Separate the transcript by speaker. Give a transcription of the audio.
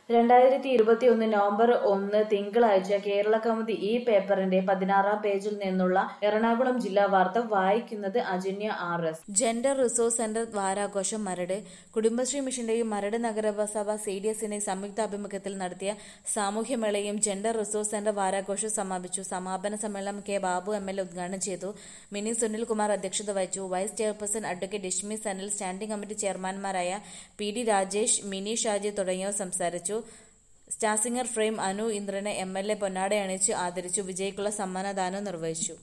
Speaker 1: രണ്ടായിരത്തി ഇരുപത്തിയൊന്ന് നവംബർ ഒന്ന് തിങ്കളാഴ്ച കേരള കൗമുദി ഈ പേപ്പറിന്റെ പതിനാറാം പേജിൽ നിന്നുള്ള എറണാകുളം ജില്ലാ വാർത്ത വായിക്കുന്നത് Ajanya R S gender resource centre വാരാഘോഷം മരട് കുടുംബശ്രീ മിഷന്റെയും മരട് നഗരസഭ സി ഡി എസിന്റെയും സംയുക്താഭിമുഖ്യത്തിൽ നടത്തിയ സാമൂഹ്യമേളയും ജെൻഡർ റിസോഴ്സ് സെന്റർ വാരാഘോഷവും സമാപിച്ചു സമാപന സമ്മേളനം K Babu M L A ഉദ്ഘാടനം ചെയ്തു മിനി സുനിൽകുമാർ അധ്യക്ഷത വഹിച്ചു vice chairperson advocate Ishmi Sanal standing committee ചെയർമാൻമാരായ പി ഡി രാജേഷ് മിനി ഷാജി തുടങ്ങിയവർ സംസാരിച്ചു സ്റ്റാർ സിംഗർ ഫ്രെയിം അനു ഇന്ദ്രനെ എം എൽ എ പൊന്നാടയണിച്ച് ആദരിച്ചു വിജയിക്കുള്ള സമ്മാനദാനം നിർവഹിച്ചു